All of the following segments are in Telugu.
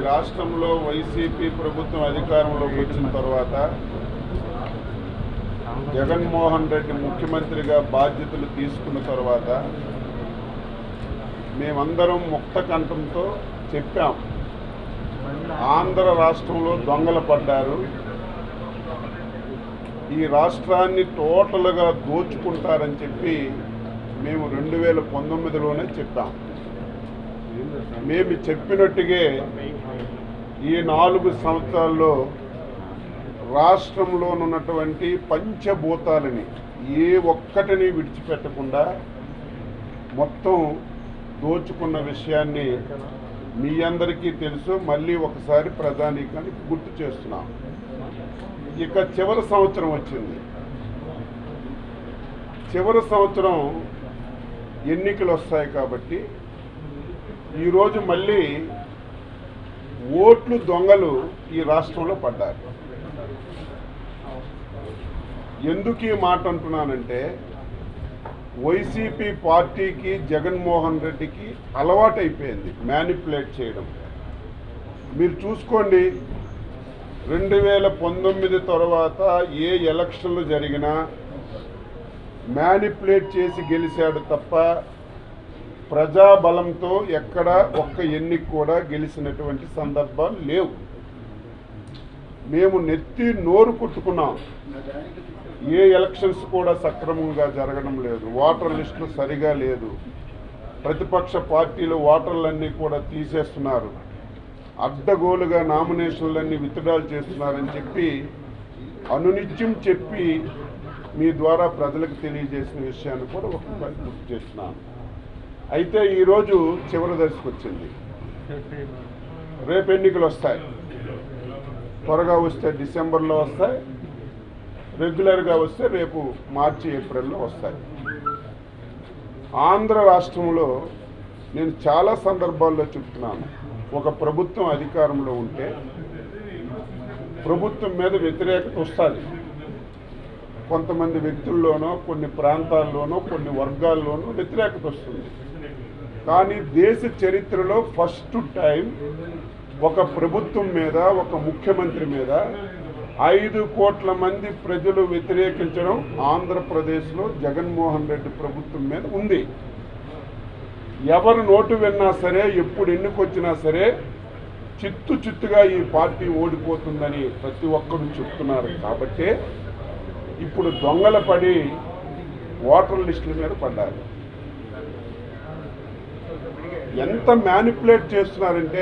రాష్ట్రంలో వైసీపీ ప్రభుత్వం అధికారంలోకి వచ్చిన తర్వాత జగన్మోహన్ రెడ్డి ముఖ్యమంత్రిగా బాధ్యతలు తీసుకున్న తర్వాత మేమందరం ముక్త కంఠంతో చెప్పాం ఆంధ్ర రాష్ట్రంలో దొంగలు పడ్డారు ఈ రాష్ట్రాన్ని టోటల్గా దోచుకుంటారని చెప్పి మేము రెండు వేల పంతొమ్మిదిలోనే చెప్పాం మేము చెప్పినట్టుగే ఈ నాలుగు సంవత్సరాల్లో రాష్ట్రంలోనున్నటువంటి పంచభూతాలని ఏ ఒక్కటిని విడిచిపెట్టకుండా మొత్తం దోచుకున్న విషయాన్ని మీ అందరికీ తెలుసు మళ్ళీ ఒకసారి ప్రధానికానికి గుర్తు చేస్తున్నాం ఇక చివరి సంవత్సరం వచ్చింది చివరి సంవత్సరం ఎన్నికలు వస్తాయి కాబట్టి ఈరోజు మళ్ళీ ఓట్లు దొంగలు ఈ రాష్ట్రంలో పడ్డారు ఎందుకు ఈ మాట అంటున్నానంటే వైసీపీ పార్టీకి జగన్మోహన్ రెడ్డికి అలవాటైపోయింది మ్యానిపులేట్ చేయడం మీరు చూసుకోండి రెండు వేల పంతొమ్మిది తర్వాత ఏ ఎలక్షన్లు జరిగినా మ్యానిపులేట్ చేసి గెలిచాడు తప్ప ప్రజాబలంతో ఎక్కడ ఒక్క ఎన్నిక కూడా గెలిచినటువంటి సందర్భాలు లేవు మేము నెత్తి నోరు కుట్టుకున్నాం ఏ ఎలక్షన్స్ కూడా సక్రమంగా జరగడం లేదు ఓటర్ లిస్టులు సరిగా లేదు ప్రతిపక్ష పార్టీలు ఓటర్లన్నీ కూడా తీసేస్తున్నారు అడ్డగోలుగా నామినేషన్లన్నీ విత్డ్రాల్ చేస్తున్నారని చెప్పి అనునిత్యం చెప్పి మీ ద్వారా ప్రజలకు తెలియజేసిన విషయాన్ని కూడా ఒకసారి గుర్తు చేస్తున్నాను అయితే ఈరోజు చివరి దశకు వచ్చింది రేపు ఎన్నికలు వస్తాయి త్వరగా వస్తే డిసెంబర్లో వస్తాయి రెగ్యులర్గా వస్తే రేపు మార్చి ఏప్రిల్లో వస్తాయి ఆంధ్ర రాష్ట్రంలో నేను చాలా సందర్భాల్లో చెప్తున్నాను ఒక ప్రభుత్వం అధికారంలో ఉంటే ప్రభుత్వం మీద వ్యతిరేకత వస్తుంది కొంతమంది వ్యక్తుల్లోనో కొన్ని ప్రాంతాల్లోనో కొన్ని వర్గాల్లోనో వ్యతిరేకత వస్తుంది కానీ దేశ చరిత్రలో ఫస్ట్ టైం ఒక ప్రభుత్వం మీద ఒక ముఖ్యమంత్రి మీద ఐదు కోట్ల మంది ప్రజలు వ్యతిరేకించడం ఆంధ్రప్రదేశ్లో జగన్మోహన్ రెడ్డి ప్రభుత్వం మీద ఉంది ఎవరు నోటు విన్నా సరే ఎప్పుడు ఎన్నికొచ్చినా సరే చిత్తు చిత్తుగా ఈ పార్టీ ఓడిపోతుందని ప్రతి ఒక్కరు చెప్తున్నారు కాబట్టి ఇప్పుడు దొంగల పడి ఓటర్ లిస్టుల మీద పడ్డారు ఎంత మ్యానిపులేట్ చేస్తున్నారంటే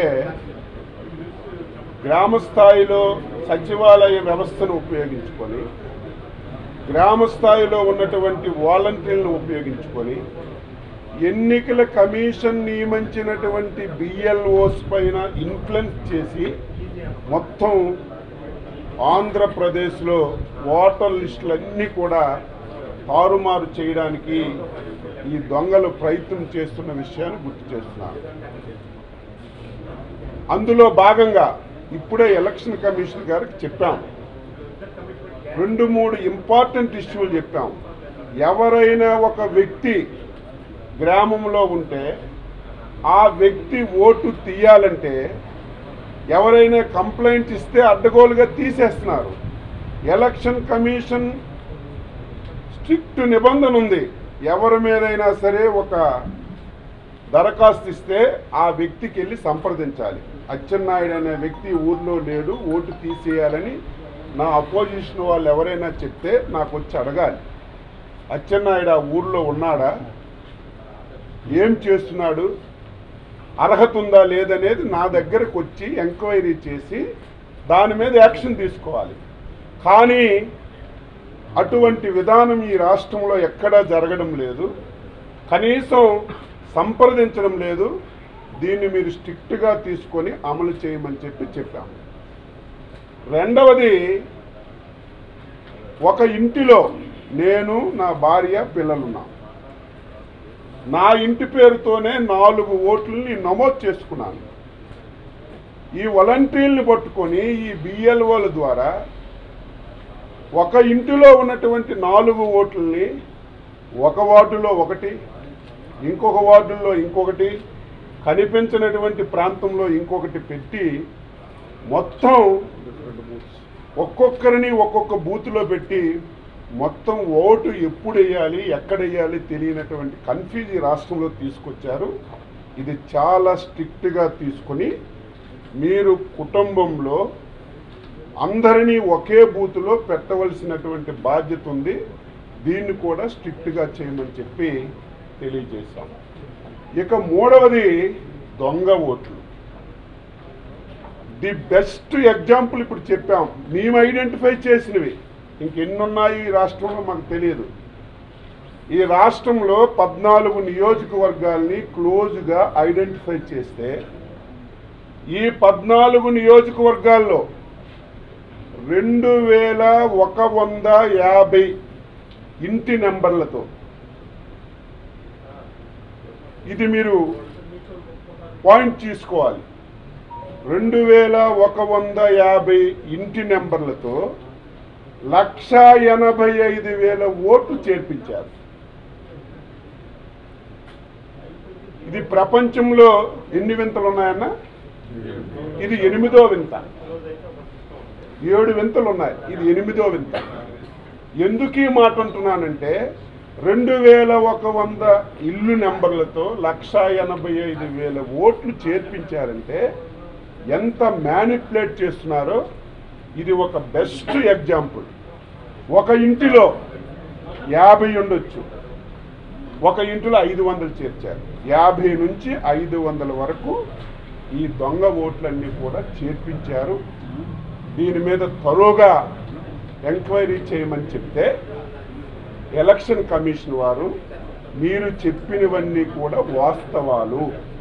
గ్రామ స్థాయిలో సచివాలయ వ్యవస్థను ఉపయోగించుకొని గ్రామ స్థాయిలో ఉన్నటువంటి వాలంటీర్లను ఉపయోగించుకొని ఎన్నికల కమిషన్ నియమించినటువంటి బిఎల్ఓస్ పైన ఇన్ఫ్లుయెన్స్ చేసి మొత్తం ఆంధ్రప్రదేశ్లో ఓటర్ లిస్టులన్నీ కూడా తారుమారు చేయడానికి ఈ దొంగలు ప్రయత్నం చేస్తున్న విషయాన్ని గుర్తు చేస్తున్నాను అందులో భాగంగా ఇప్పుడే ఎలక్షన్ కమిషన్ గారికి చెప్పాం రెండు మూడు ఇంపార్టెంట్ ఇష్యూలు చెప్పాం ఎవరైనా ఒక వ్యక్తి గ్రామంలో ఉంటే ఆ వ్యక్తి ఓటు తీయాలంటే ఎవరైనా కంప్లైంట్ ఇస్తే అడ్డగోలుగా తీసేస్తున్నారు ఎలక్షన్ కమిషన్ స్ట్రిక్ట్ నిబంధన ఉంది ఎవరి మీదైనా సరే ఒక దరఖాస్తు ఇస్తే ఆ వ్యక్తికి వెళ్ళి సంప్రదించాలి అచ్చెన్నాయుడు అనే వ్యక్తి ఊర్లో లేడు ఓటు తీసేయాలని నా అపోజిషన్ వాళ్ళు ఎవరైనా చెప్తే నాకు వచ్చి అడగాలి అచ్చెన్నాయుడు ఆ ఊర్లో ఉన్నాడా ఏం చేస్తున్నాడు అర్హత ఉందా లేదనేది నా దగ్గరకు వచ్చి ఎంక్వైరీ చేసి దాని మీద యాక్షన్ తీసుకోవాలి కానీ అటువంటి విధానం ఈ రాష్ట్రంలో ఎక్కడా జరగడం లేదు కనీసం సంప్రదించడం లేదు దీన్ని మీరు స్ట్రిక్ట్గా తీసుకొని అమలు చేయమని చెప్పి చెప్పాము రెండవది ఒక ఇంటిలో నేను నా భార్య పిల్లలున్నాం నా ఇంటి పేరుతోనే నాలుగు ఓట్లని నమోదు చేసుకున్నాను ఈ వాలంటీర్ని పట్టుకొని ఈ బిఎల్ఓల ద్వారా ఒక ఇంటిలో ఉన్నటువంటి నాలుగు ఓట్లని ఒక వార్డులో ఒకటి ఇంకొక వార్డుల్లో ఇంకొకటి కనిపించినటువంటి ప్రాంతంలో ఇంకొకటి పెట్టి మొత్తం ఒక్కొక్కరిని ఒక్కొక్క బూత్లో పెట్టి మొత్తం ఓటు ఎప్పుడు వేయాలి ఎక్కడ వేయాలి తెలియనటువంటి కన్ఫ్యూజ్ ఈ రాష్ట్రంలో తీసుకొచ్చారు ఇది చాలా స్ట్రిక్ట్గా తీసుకొని మీరు కుటుంబంలో అందరినీ ఒకే బూత్లో పెట్టవలసినటువంటి బాధ్యత ఉంది దీన్ని కూడా స్ట్రిక్ట్గా చేయమని చెప్పి తెలియజేశాం ఇక మూడవది దొంగ ఓట్లు ది బెస్ట్ ఎగ్జాంపుల్ ఇప్పుడు చెప్పాం మేము ఐడెంటిఫై చేసినవి ఇంకెన్నున్నాయి ఈ రాష్ట్రంలో మాకు తెలియదు ఈ రాష్ట్రంలో పద్నాలుగు నియోజకవర్గాల్ని క్లోజ్గా ఐడెంటిఫై చేస్తే ఈ పద్నాలుగు నియోజకవర్గాల్లో రెండు వేల ఒక వంద యాభై ఇంటి నెంబర్లతో ఇది మీరు పాయింట్ తీసుకోవాలి రెండు వేల ఒక వంద యాభై ఇంటి నెంబర్లతో లక్ష ఎనభై ఐదు వేల ఓట్లు చేర్పించారు ఇది ప్రపంచంలో ఎన్ని వింతలు ఉన్నాయన్న ఇది ఎనిమిదో వింత ఏడు వింతలు ఉన్నాయి ఇది ఎనిమిదో వింత ఎందుకు ఈ మాట అంటున్నానంటే రెండు వేల ఒక వంద ఇల్లు నెంబర్లతో లక్ష ఎనభై ఐదు వేల ఓట్లు చేర్పించారంటే ఎంత మ్యానిపులేట్ చేస్తున్నారో ఇది ఒక బెస్ట్ ఎగ్జాంపుల్ ఒక ఇంటిలో యాభై ఉండొచ్చు ఒక ఇంటిలో ఐదు వందలు చేర్చారు యాభై నుంచి ఐదు వందల వరకు ఈ దొంగ ఓట్లన్నీ కూడా చేర్పించారు దీని మీద త్వరగా ఎంక్వైరీ చేయమని చెప్తే ఎలక్షన్ కమిషన్ వారు మీరు చెప్పినవన్నీ కూడా వాస్తవాలు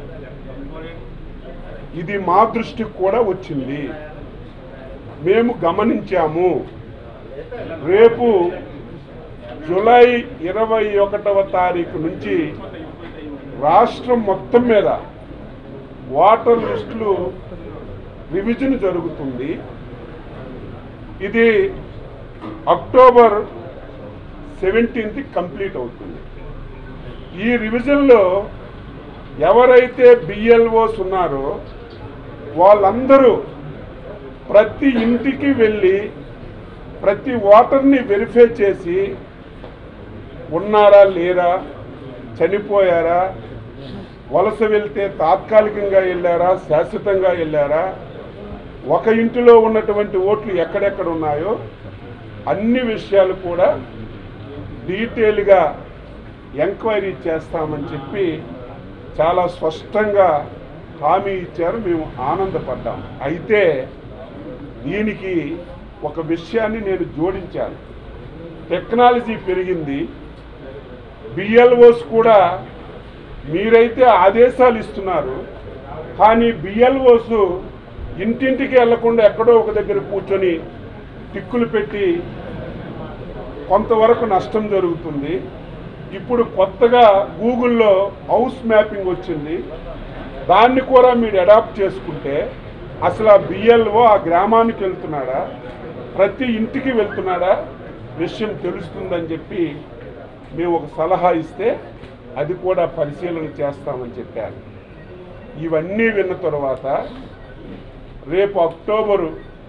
ఇది మా దృష్టికి కూడా వచ్చింది మేము గమనించాము రేపు జూలై ఇరవై ఒకటవ తారీఖు నుంచి రాష్ట్రం మొత్తం మీద వాటర్ లిస్టులు రివిజన్ జరుగుతుంది ఇది అక్టోబర్ సెవెంటీన్త్ కంప్లీట్ అవుతుంది ఈ రివిజన్లో ఎవరైతే బిఎల్ఓస్ ఉన్నారో వాళ్ళందరూ ప్రతి ఇంటికి వెళ్ళి ప్రతి ఓటర్ని వెరిఫై చేసి ఉన్నారా లేరా చనిపోయారా వలస వెళ్తే తాత్కాలికంగా వెళ్ళారా శాశ్వతంగా వెళ్ళారా ఒక ఇంటిలో ఉన్నటువంటి ఓట్లు ఎక్కడెక్కడ ఉన్నాయో అన్ని విషయాలు కూడా డీటెయిల్గా ఎంక్వైరీ చేస్తామని చెప్పి చాలా స్పష్టంగా హామీ ఇచ్చారు మేము ఆనందపడ్డాం అయితే దీనికి ఒక విషయాన్ని నేను జోడించాను టెక్నాలజీ పెరిగింది బిఎల్ఓస్ కూడా మీరైతే ఆదేశాలు ఇస్తున్నారు కానీ బిఎల్ఓస్ ఇంటింటికి వెళ్లకుండా ఎక్కడో ఒక దగ్గర కూర్చొని టిక్కులు పెట్టి కొంతవరకు నష్టం జరుగుతుంది ఇప్పుడు కొత్తగా గూగుల్లో హౌస్ మ్యాపింగ్ వచ్చింది దాన్ని కూడా మీరు అడాప్ట్ చేసుకుంటే అసలు ఆ బిఎల్ఓ ఆ గ్రామానికి వెళ్తున్నాడా ప్రతి ఇంటికి వెళ్తున్నాడా విషయం తెలుస్తుందని చెప్పి మేము ఒక సలహా ఇస్తే అది కూడా పరిశీలన చేస్తామని చెప్పారు ఇవన్నీ విన్న తర్వాత రేపు అక్టోబరు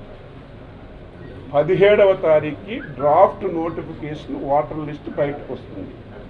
పదిహేడవ తారీఖుకి డ్రాఫ్ట్ నోటిఫికేషన్ ఓటర్ లిస్ట్ బయటకు వస్తుంది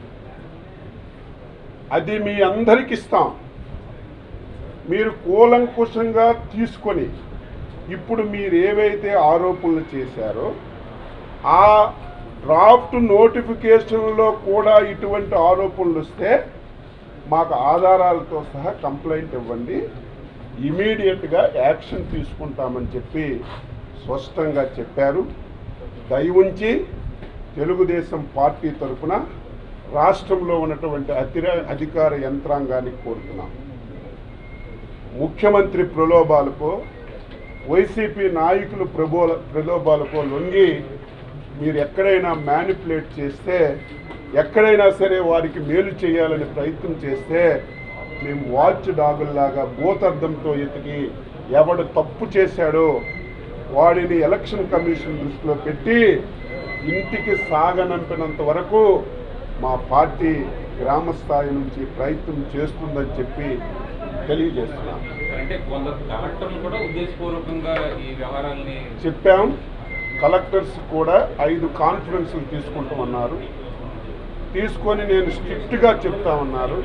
అది మీ అందరికి ఇస్తాం మీరు కూలంకుషంగా తీసుకొని ఇప్పుడు మీరు ఏవైతే ఆరోపణలు చేశారో ఆ డ్రాఫ్ట్ నోటిఫికేషన్లో కూడా ఇటువంటి ఆరోపణలు వస్తే మాకు ఆధారాలతో సహా కంప్లైంట్ ఇవ్వండి ఇమీడియట్గా యాక్షన్ తీసుకుంటామని చెప్పి స్పష్టంగా చెప్పారు దయవుంచి తెలుగుదేశం పార్టీ తరఫున రాష్ట్రంలో ఉన్నటువంటి అతిర అధికార యంత్రాంగాన్ని కోరుతున్నాం ముఖ్యమంత్రి ప్రలోభాలకో వైసీపీ నాయకులు ప్రబోల ప్రలోభాలకో లొంగి మీరు ఎక్కడైనా మ్యానిపులేట్ చేస్తే ఎక్కడైనా సరే వారికి మేలు చేయాలని ప్రయత్నం చేస్తే మేము వాచ్ డాగుల్లాగా భూతర్థంతో ఎతికి ఎవడు తప్పు చేశాడో వాడిని ఎలక్షన్ కమిషన్ దృష్టిలో పెట్టి ఇంటికి సాగనంపినంత వరకు మా పార్టీ గ్రామ స్థాయి నుంచి ప్రయత్నం చేస్తుందని చెప్పి తెలియజేస్తున్నాను అంటే కొందరు కలెక్టర్లు కూడా ఉద్దేశపూర్వకంగా ఈ వ్యవహారాల్ని చెప్పాం కలెక్టర్స్ కూడా ఐదు కాన్ఫరెన్స్లు తీసుకుంటామన్నారు తీసుకొని నేను స్ట్రిక్ట్గా చెప్తామన్నారు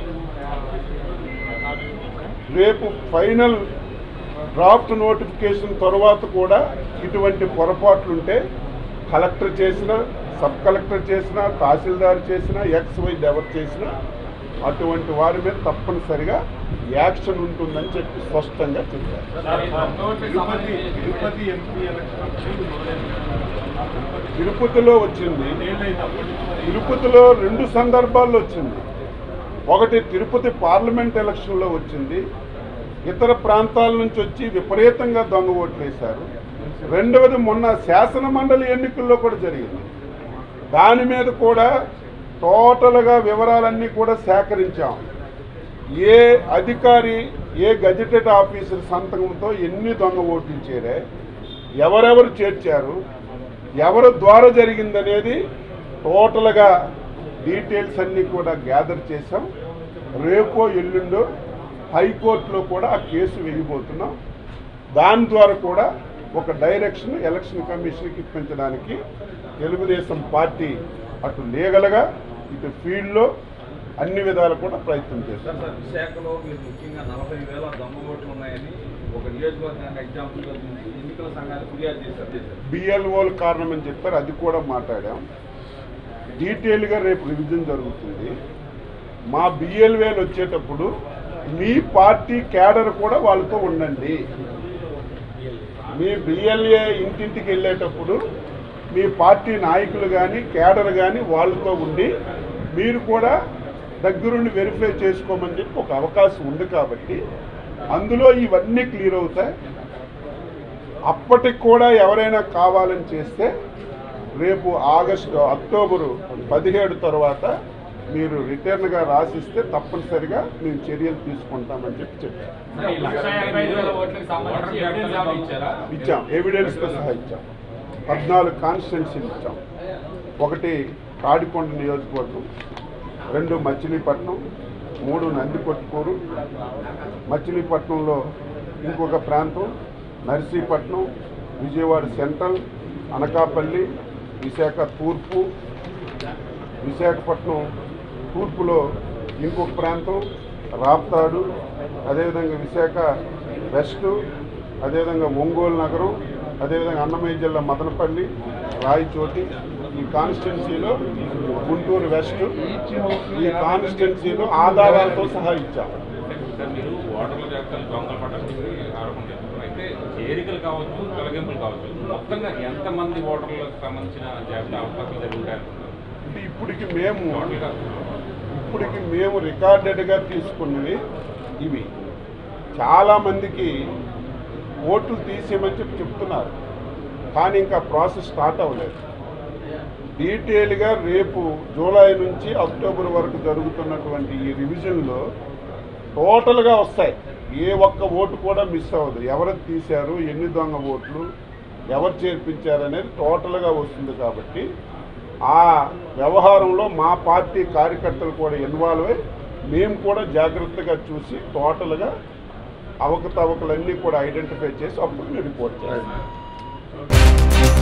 రేపు ఫైనల్ డ్రాఫ్ట్ నోటిఫికేషన్ తర్వాత కూడా ఇటువంటి పొరపాట్లుంటే కలెక్టర్ చేసిన సబ్ కలెక్టర్ చేసిన తహసీల్దార్ చేసిన ఎక్స్ వై ఎవరు చేసినా అటువంటి వారి మీద తప్పనిసరిగా యాక్షన్ ఉంటుందని చెప్పి స్పష్టంగా చెప్పారు తిరుపతి తిరుపతి ఎంపీ ఎలక్షన్ తిరుపతిలో వచ్చింది ఏళ్ళైనప్పటి తిరుపతిలో రెండు సందర్భాల్లో వచ్చింది ఒకటి తిరుపతి పార్లమెంట్ ఎలక్షన్లో వచ్చింది ఇతర ప్రాంతాల నుంచి వచ్చి విపరీతంగా దొంగ ఓట్లు వేశారు రెండవది మొన్న శాసన మండలి ఎన్నికల్లో కూడా జరిగింది దాని మీద కూడా టోటల్గా వివరాలన్నీ కూడా సేకరించాం ఏ అధికారి ఏ గజెటెడ్ ఆఫీసర్ సంతకంతో ఎన్ని దొంగ ఓట్లు చేరాయి ఎవరెవరు చేర్చారు ఎవరు ద్వారా జరిగిందనేది టోటల్గా డీటెయిల్స్ అన్నీ కూడా గ్యాదర్ చేసాం రేపో ఎల్లుండో హైకోర్టులో కూడా ఆ కేసు వేయబోతున్నాం దాని ద్వారా కూడా ఒక డైరెక్షన్ ఎలక్షన్ కమిషన్కి ఇప్పించడానికి తెలుగుదేశం పార్టీ అటు లీగల్గా ఇటు ఫీల్డ్లో అన్ని విధాలు కూడా ప్రయత్నం చేస్తాం సార్ సార్ విశాఖలో మీరు ముఖ్యంగా నలభై వేల దొంగ ఓట్లు ఉన్నాయని ఒక నియోజకవర్గానికి ఎగ్జాంపుల్గా చూసి ఎన్నికల సంఘాలు ఫిర్యాదు చేశారు చేశారు బిఎల్ఓల కారణం అని చెప్పారు అది కూడా మాట్లాడాం డీటెయిల్గా రేపు రివిజన్ జరుగుతుంది మా బిఎల్వేలు వచ్చేటప్పుడు మీ పార్టీ క్యాడర్ కూడా వాళ్ళతో ఉండండి మీ బిఎల్ఏ ఇంటింటికి వెళ్ళేటప్పుడు మీ పార్టీ నాయకులు కానీ క్యాడర్ కానీ వాళ్ళతో ఉండి మీరు కూడా దగ్గరుండి వెరిఫై చేసుకోమని చెప్పి ఒక అవకాశం ఉంది కాబట్టి అందులో ఇవన్నీ క్లియర్ అవుతాయి అప్పటికి కూడా ఎవరైనా కావాలని చేస్తే రేపు ఆగస్టు అక్టోబరు పదిహేడు తర్వాత మీరు రిటర్న్గా రాసిస్తే తప్పనిసరిగా మేము చర్యలు తీసుకుంటామని చెప్పి చెప్పారు ఈ లక్ష యాభై ఐదు వేల ఓట్లకు సంబంధించి ఎవిడెన్స్ ఏమైనా ఇచ్చారా ఇచ్చాం ఎవిడెన్స్తో సహా ఇచ్చాం పద్నాలుగు కాన్స్టిట్యున్సీలు ఇచ్చాం ఒకటి తాడికొండ నియోజకవర్గం రెండు మచిలీపట్నం మూడు నందికొట్కూరు మచిలీపట్నంలో ఇంకొక ప్రాంతం నర్సీపట్నం విజయవాడ సెంట్రల్ అనకాపల్లి విశాఖ తూర్పు విశాఖపట్నం తూర్పులో ఇంకొక ప్రాంతం రాప్తాడు అదేవిధంగా విశాఖ వెస్ట్ అదేవిధంగా ఒంగోలు నగరం అదేవిధంగా అన్నమయ్య జిల్లా మదనపల్లి రాయచోటి ఈ కాన్స్టిట్యున్సీలో గుంటూరు వెస్ట్ ఈ కాన్స్టిట్యున్సీలో ఆధారాలతో సహా ఇచ్చాం సార్ మీరు ఓటర్ల జాబితాలు దొంగలు పట్టడానికి ఆరోపణ చేస్తున్నారు అయితే చేరికలు కావచ్చు తొలగింపులు కావచ్చు మొత్తంగా ఎంతమంది ఓటర్లకు సంబంధించిన జాబితా అవకాశాలు జరుగుతాయనుకుంటున్నారు అంటే ఇప్పటికి మేము టోటల్గా ఇప్పటికి మేము రికార్డెడ్గా తీసుకున్నవి ఇవి చాలామందికి ఓట్లు తీసేయమని చెప్పి చెప్తున్నారు కానీ ఇంకా ప్రాసెస్ స్టార్ట్ అవ్వలేదు డీటెయిల్గా రేపు జూలై నుంచి అక్టోబర్ వరకు జరుగుతున్నటువంటి ఈ రివిజన్లో టోటల్గా వస్తాయి ఏ ఒక్క ఓటు కూడా మిస్ అవ్వదు ఎవరు తీశారు ఎన్ని దొంగ ఓట్లు ఎవరు చేర్పించారు అనేది టోటల్గా వస్తుంది కాబట్టి ఆ వ్యవహారంలో మా పార్టీ కార్యకర్తలు కూడా ఇన్వాల్వ్ అయ్యి మేము కూడా జాగ్రత్తగా చూసి టోటల్గా అవకతవకలన్నీ కూడా ఐడెంటిఫై చేసి అప్పుడు రిపోర్ట్ చేస్తాం